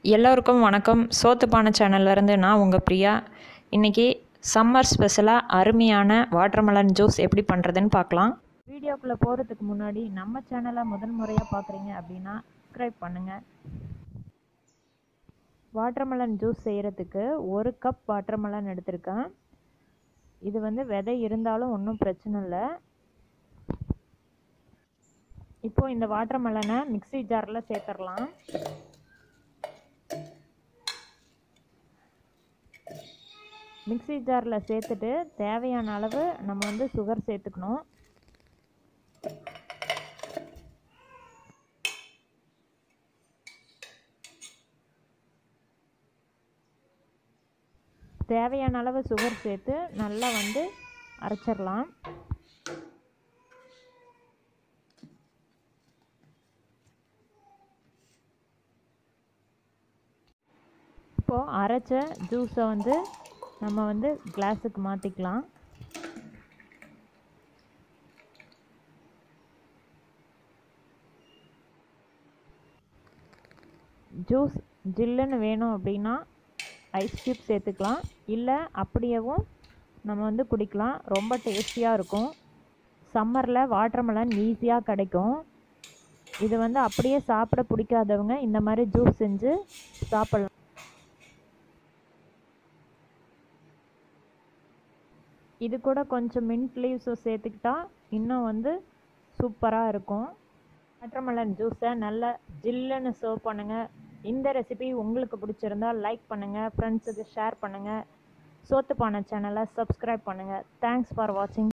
எல்லோருக்கும் வணக்கம் சோத்துப்பானை சேனல்லேருந்து நான் உங்கள் பிரியா இன்றைக்கி சம்மர் ஸ்பெஷலாக அருமையான வாட்டர்மெலன் ஜூஸ் எப்படி பண்ணுறதுன்னு பார்க்கலாம் வீடியோக்குள்ளே போகிறதுக்கு முன்னாடி நம்ம சேனலை முதல் முறையாக பார்க்குறீங்க அப்படின்னா சப்ஸ்கிரைப் பண்ணுங்கள் வாட்டர்மெலன் ஜூஸ் செய்கிறதுக்கு ஒரு கப் வாட்டர்மெலன் எடுத்திருக்கேன் இது வந்து விதை இருந்தாலும் ஒன்றும் பிரச்சனை இல்லை இப்போது இந்த வாட்டர்மெலனை மிக்ஸி ஜாரில் சேர்த்துடலாம் மிக்ஸி ஜாரில் சேர்த்துட்டு தேவையான அளவு நம்ம வந்து சுகர் சேர்த்துக்கணும் தேவையான அளவு சுகர் சேர்த்து நல்லா வந்து அரைச்சிடலாம் இப்போது அரைச்ச ஜூஸை வந்து நம்ம வந்து கிளாஸுக்கு மாற்றிக்கலாம் ஜூஸ் ஜில்லுன்னு வேணும் அப்படின்னா ஐஸ் க்யூப் சேர்த்துக்கலாம் இல்லை அப்படியேவும் நம்ம வந்து குடிக்கலாம் ரொம்ப டேஸ்டியாக இருக்கும் சம்மரில் வாட்டர்மெலன் ஈஸியாக கிடைக்கும் இது வந்து அப்படியே சாப்பிட பிடிக்காதவங்க இந்த மாதிரி ஜூஸ் செஞ்சு சாப்பிட்லாம் இது கூட கொஞ்சம் மின்ட் லீவ்ஸும் சேர்த்துக்கிட்டா இன்னும் வந்து சூப்பராக இருக்கும் வாட்டர்மெலன் ஜூஸை நல்லா ஜில்லுன்னு சர்வ் பண்ணுங்கள் இந்த ரெசிபி உங்களுக்கு பிடிச்சிருந்தா லைக் பண்ணுங்கள் ஃப்ரெண்ட்ஸுக்கு ஷேர் பண்ணுங்கள் சோத்துப்பானை சேனலை சப்ஸ்கிரைப் பண்ணுங்கள் தேங்க்ஸ் ஃபார் வாட்சிங்